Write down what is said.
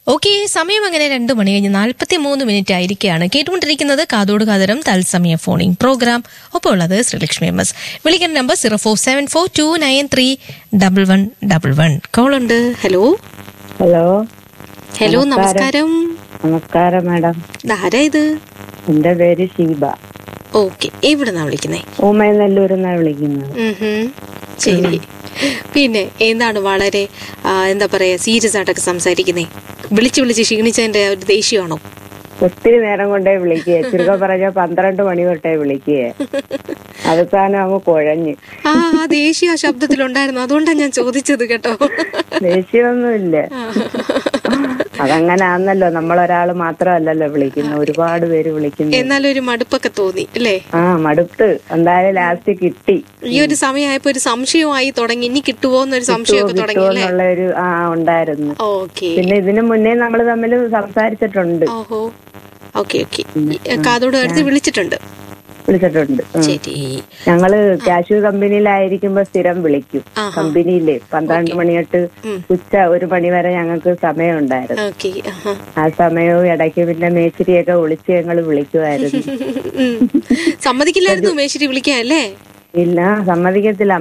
Okay സമയം അങ്ങനെ രണ്ടു മണി കഴിഞ്ഞ് നാൽപ്പത്തി മൂന്ന് മിനിറ്റ് ആയിരിക്കുകയാണ് കേട്ടുകൊണ്ടിരിക്കുന്നത് കാതോട് കാതരം തത്സമയ ഫോണിംഗ് പ്രോഗ്രാം ഒപ്പം ഉള്ളത് ശ്രീലക്ഷ്മി എം എസ് വിളിക്കേണ്ട number zero four seven four two nine three double one double one call ഉണ്ട് ഹലോ ഹലോ ഹലോ നമസ്കാരം നമസ്കാരം മാഡം ഇതാരാ ഇത് എന്റെ പേര് ഷീബ ഓക്കെ എവിടെന്നാ വിളിക്കുന്നേ ഊമയനല്ലൂരിന്നാ വിളിക്കുന്നത് ഉഹും. ശരി പിന്നെ എന്താണ് വളരെ ആ, എന്താ പറയാ സീരിയസ് ആയിട്ടൊക്കെ സംസാരിക്കുന്നേ വിളിച്ച് വിളിച്ച് ക്ഷീണിച്ചതിന്റെ ഒരു ദേഷ്യമാണോ ഒത്തിരി നേരം കൊണ്ടേ വിളിക്കുക ചുരുക്കം പറഞ്ഞ പന്ത്രണ്ട് മണി തൊട്ടേ വിളിക്കുക അവസാനം അങ്ങ് കുഴഞ്ഞ് ആ ആ ദേഷ്യ ആ ശബ്ദത്തിലുണ്ടായിരുന്നു അതുകൊണ്ടാണ് ഞാൻ ചോദിച്ചത് കേട്ടോ ദേഷ്യമൊന്നുമില്ല അതങ്ങനാന്നല്ലോ നമ്മളൊരാള് മാത്രമല്ലല്ലോ വിളിക്കുന്നത് ഒരുപാട് പേര് വിളിക്കുന്നു എന്നാലും ഒരു മടുപ്പൊക്കെ തോന്നി അല്ലേ ആ മടുത്ത് എന്തായാലും ലാസ്റ്റ് കിട്ടി ഈ ഒരു സമയമായപ്പോ ഒരു സംശയമായി തുടങ്ങി ഇനി കിട്ടുവോ എന്നൊരു സംശയമൊക്കെ തുടങ്ങി അല്ലേ കിട്ടുമെന്നുള്ള ഒരു ആ ഉണ്ടായിരുന്നു ഓക്കെ പിന്നെ ഇതിനു മുന്നേ നമ്മൾ തമ്മിൽ സംസാരിച്ചിട്ടുണ്ട് ഓഹോ ഓക്കെ ഓക്കെ കാതോട് അടുത്ത് വിളിച്ചിട്ടുണ്ട് വിളിച്ചിട്ടുണ്ട് ഉം. ശരി ഞങ്ങള് കാഷ്യൂ കമ്പനിയിലായിരിക്കുമ്പോ സ്ഥിരം വിളിക്കും ആഹാ. കമ്പനിയില് പന്ത്രണ്ട് മണി തൊട്ട് ഉം. ഉച്ച ഒരു മണി വരെ ഞങ്ങൾക്ക് സമയമുണ്ടായിരുന്നു ഓക്കെ ആ സമയവും ഇടയ്ക്ക് പിന്നെ മേച്ചിരിയൊക്കെ വിളിച്ച് ഞങ്ങൾ വിളിക്കുമായിരുന്നു സമ്മതിക്കില്ലായിരുന്നു മേശ്ശേരി വിളിക്കാൻ അല്ലേ ഇല്ല സമ്മതിക്കത്തില്ല